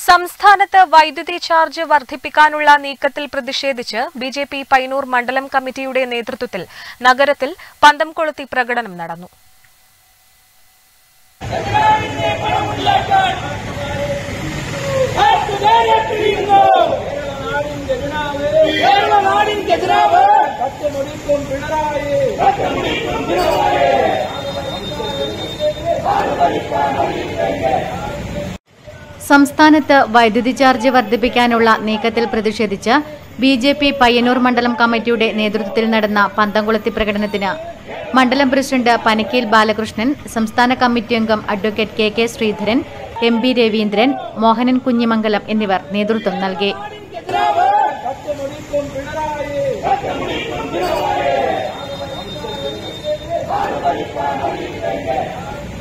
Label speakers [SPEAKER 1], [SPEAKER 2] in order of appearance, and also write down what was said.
[SPEAKER 1] സംസ്ഥാനത്ത് വൈദ്യുതി ചാർജ് വർദ്ധിപ്പിക്കാനുള്ള നീക്കത്തിൽ പ്രതിഷേധിച്ച് ബി ജെ പി പയ്യന്നൂർ മണ്ഡലം കമ്മിറ്റിയുടെ നേതൃത്വത്തിൽ നഗരത്തിൽ പന്തം കൊളുത്തി പ്രകടനം നടന്നു
[SPEAKER 2] കേരള നാടിൻ ഖജനാവ് കത്തുമുടിക്കും പിണറായി
[SPEAKER 3] സംസ്ഥാനത്ത് വൈദ്യുതി ചാർജ് വർദ്ധിപ്പിക്കാനുള്ള നീക്കത്തിൽ പ്രതിഷേധിച്ച് ബി ജെ പി പയ്യന്നൂർ മണ്ഡലം കമ്മിറ്റിയുടെ നേതൃത്വത്തിൽ നടന്ന പന്തംകുളത്തി പ്രകടനത്തിന് മണ്ഡലം പ്രസിഡന്റ് പനക്കീൽ ബാലകൃഷ്ണൻ സംസ്ഥാന കമ്മിറ്റി അംഗം advocate K K Sreedharan M B Raveendran Mohanan Kunhimangalam എന്നിവർ നേതൃത്വം നൽകി
[SPEAKER 2] ഖജനാവ് കത്തുമുടിക്കും പിണറായി